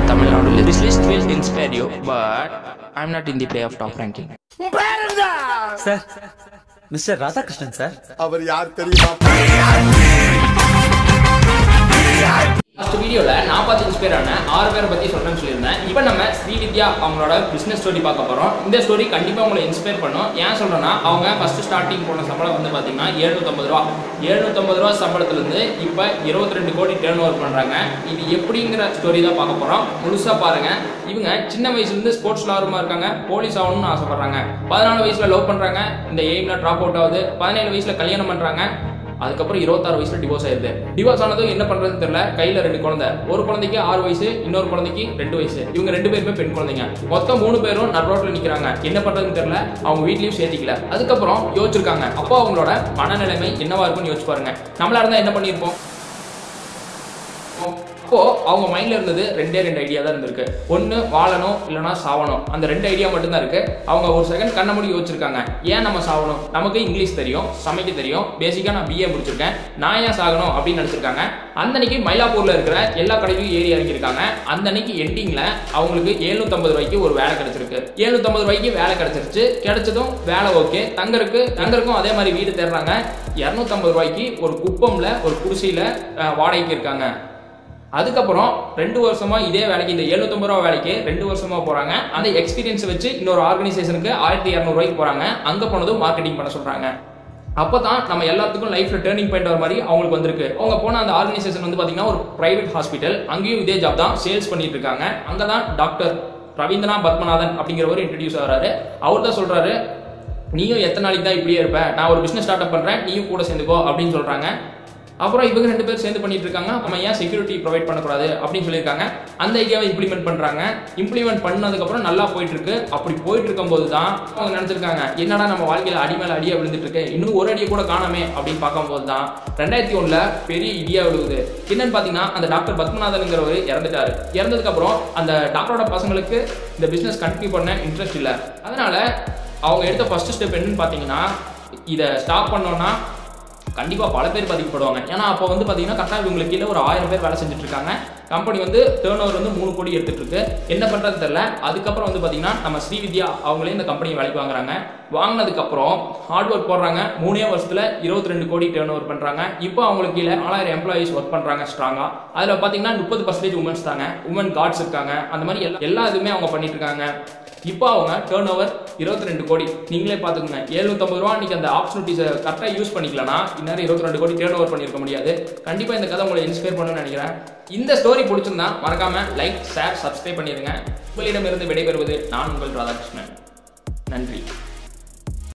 Tamil Nadu. This list will inspire you, but I'm not in the play of top ranking. Sir mister Radhakrishnan sir அவர் யார் தெரியுமா first வீடியோவில் நான் பார்த்து inspire ஆன ஆறு பேரை பற்றி சொல்கிறேன்னு சொல்லியிருந்தேன் இப்போ நம்ம ஸ்ரீவித்யா அவங்களோட பிஸ்னஸ் ஸ்டோரி பார்க்க போகிறோம் இந்த ஸ்டோரி கண்டிப்பாக உங்களை இன்ஸ்பயர் பண்ணும் ஏன் சொல்கிறேன்னா அவங்க ஃபஸ்ட்டு ஸ்டார்டிங் போன சம்பளம் வந்து பார்த்தீங்கன்னா எழுநூற்றம்பது ரூபா எழுநூற்றம்பது ரூபா சம்பளத்துலேருந்து இப்போ இருபத்தி ரெண்டு கோடி டேர்ன் ஓவர் பண்ணுறாங்க இது எப்படிங்கிற ஸ்டோரி தான் பார்க்க போகிறோம் முழுசாக பாருங்கள் இவங்க சின்ன வயசுலேருந்து ஸ்போர்ட்ஸில் ஆர்வமாக இருக்காங்க போலீஸ் ஆகணும்னு ஆசைப்படுறாங்க பதினாலு வயசில் லவ் பண்ணுறாங்க இந்த எய்மில் ட்ராப் அவுட் ஆகுது பதினேழு வயசில் கல்யாணம் பண்ணுறாங்க அதுக்கப்புறம் இருபத்தாறு வயசுல டிவோர்ஸ் ஆயிருது டிவோர்ஸ் ஆனதும் என்ன பண்றதுன்னு தெரியல கையில ரெண்டு குழந்தை ஒரு குழந்தைக்கு ஆறு வயசு இன்னொரு குழந்தைக்கு ரெண்டு வயசு இவங்க ரெண்டு பேருமே பெண் குழந்தைங்க மொத்தம் மூணு பேரும் நடுரோட்ல நிக்கிறாங்க என்ன பண்றதுன்னு தெரியல அவங்க வீட்லயும் சேர்த்திக்கல அதுக்கப்புறம் யோசிச்சிருக்காங்க அப்போ அவங்களோட மனநிலைமை என்னவா இருக்கும்னு யோசிச்சு பாருங்க நம்மளா இருந்தா என்ன பண்ணியிருப்போம் அப்போ அவங்க மைண்ட்ல இருந்தது ரெண்டே ரெண்டு ஐடியா தான் இருந்திருக்கு ஒன்னு வாழணும் இல்லைனா சாவணும் அந்த ரெண்டு ஐடியா மட்டும் தான் இருக்கு அவங்க ஒரு செகண்ட் கண்ண மூடி யோசிச்சிருக்காங்க ஏன் நம்ம சாவணும் நமக்கு இங்கிலீஷ் தெரியும் சமைக்க தெரியும் பேசிக்கா நான் பிஏ முடிச்சிருக்கேன் நான் ஏன் சாகணும் அப்படின்னு நினைச்சிருக்காங்க அந்த அன்னைக்கு மயிலாப்பூர்ல இருக்கிற எல்லா கடையிலும் ஏறி இறங்கியிருக்காங்க அந்த அன்னைக்கு எண்டிங்ல அவங்களுக்கு 750 ரூபாய்க்கு ஒரு வேலை கிடைச்சிருக்கு 750 ரூபாய்க்கு வேலை கிடைச்சிருச்சு கிடைச்சதும் வேலை ஓகே தங்கருக்கு தங்கருக்கும் அதே மாதிரி வீடு தேடுறாங்க 250 ரூபாய்க்கு ஒரு குப்பம்ல ஒரு குடிசையில அஹ், வாடகைக்கு இருக்காங்க அதுக்கப்புறம் ரெண்டு வருஷமா இதே வேலைக்கு இந்த 750 ரூபா வேலைக்கு ரெண்டு வருஷமா போறாங்க அந்த எக்ஸ்பீரியன்ஸ் வச்சு இன்னொரு ஆர்கனைசேஷனுக்கு ஆயிரத்தி இரநூறுவாய்க்கு போறாங்க அங்க போனதும் மார்க்கெட்டிங் பண்ண சொல்றாங்க அப்பதான் நம்ம எல்லாத்துக்கும் லைஃப்ல டேர்னிங் பாயிண்ட் வர மாதிரி அவங்களுக்கு வந்திருக்கு அவங்க போன அந்த ஆர்கனைசேஷன் வந்து பாத்தீங்கன்னா ஒரு பிரைவேட் ஹாஸ்பிட்டல் அங்கேயும் இதே ஜாப் தான் சேல்ஸ் பண்ணிட்டு இருக்காங்க அங்கதான் டாக்டர் ரவீந்திரா பத்மநாதன் அப்படிங்கிறவர் இன்ட்ரடியூஸ் ஆகிறாரு அவர் தான் சொல்றாரு நீயும் எத்தனை நாளைக்கு தான் இப்படியே இருப்ப நான் ஒரு பிசினஸ் ஸ்டார்ட் அப் பண்றேன் நீயும் கூட சேர்ந்துக்கோ அப்படின்னு சொல்றாங்க அப்புறம் இவங்க ரெண்டு பேர் சேர்ந்து பண்ணிட்டு இருக்காங்க நம்ம ஏன் செக்யூரிட்டி ப்ரொவைட் பண்ணக்கூடாது அப்படின்னு சொல்லியிருக்காங்க அந்த ஐடியாவை இம்ப்ளிமெண்ட் பண்றாங்க இம்ப்ளிமெண்ட் பண்ணதுக்கு அப்புறம் நல்லா போயிட்டு இருக்கு அப்படி போயிட்டு இருக்கும்போது தான் அவங்க நினைச்சிருக்காங்க என்னடா நம்ம வாழ்க்கையில அடி மேல அடியா விழுந்துட்டு இருக்கு இன்னும் ஒரு அடியை கூட காணாமே அப்படின்னு பார்க்கும்போது தான் ரெண்டாயிரத்தி ஒண்ணுல பெரிய இடியா விழுகுது என்னன்னு பாத்தீங்கன்னா அந்த டாக்டர் பத்மநாதன்ங்கிறவர் இறந்துட்டாரு இறந்ததுக்கு அப்புறம் அந்த டாக்டரோட பசங்களுக்கு இந்த பிசினஸ் கண்டினியூ பண்ண இன்ட்ரெஸ்ட் இல்லை அதனால அவங்க எடுத்த ஃபர்ஸ்ட் ஸ்டெப் என்னன்னு பாத்தீங்கன்னா இதை ஸ்டாப் பண்ணோம்னா கண்டிப்பாக பல பேர் பாதிக்கப்படுவாங்க ஏன்னா அப்போ வந்து பார்த்தீங்கன்னா கரெக்டாக இவங்களுக்கு கீழே ஒரு ஆயிரம் பேர் வேலை செஞ்சுட்டு இருக்காங்க கம்பெனி வந்து டேர்ன் ஓவர் வந்து மூணு கோடி எடுத்துட்டு இருக்கு என்ன பண்ணுறது தெரியல அதுக்கப்புறம் வந்து பார்த்தீங்கன்னா நம்ம ஸ்ரீவித்யா அவங்களே இந்த கம்பெனி வேலைக்கு வாங்குறாங்க வாங்கினதுக்கப்புறம் ஹார்ட் ஒர்க் போடுறாங்க மூணே வருஷத்துல இருபத்தி ரெண்டு கோடி டேர்ன் ஓவர் பண்ணுறாங்க இப்போ அவங்களுக்கு கீழே நாலாயிரம் எம்ப்ளாயிஸ் ஒர்க் பண்ணுறாங்க ஸ்ட்ராங்காக அதில் பார்த்தீங்கன்னா முப்பது பர்சன்டேஜ் உமன்ஸ் தாங்க உமன் கார்ட்ஸ் இருக்காங்க அந்த மாதிரி எல்லா எல்லா இதுவுமே அவங்க பண்ணிட்டு இருக்காங்க இப்போ அவங்க டேர்ன் ஓவர் இருபத்தி ரெண்டு கோடி நீங்களே பார்த்துக்கோங்க எழுநூத்தம்பது ரூபா இன்னைக்கு அந்த ஆப்பர்ச்சுனிட்டிஸை கரெக்டாக யூஸ் பண்ணிக்கலனா இந்நேரம் இருபத்தி ரெண்டு கோடி டேர்ன் ஓவர் பண்ணியிருக்க முடியாது கண்டிப்பாக இந்த கதை உங்களை இன்ஸ்பயர் பண்ணணும்னு நினைக்கிறேன் இந்த ஸ்டோரி பிடிச்சிருந்தா மறக்காம லைக் ஷேர் சப்ஸ்கிரைப் பண்ணிடுங்க உங்களிடமிருந்து விடைபெறுவது நான் உங்கள் ராதாகிருஷ்ணன் நன்றி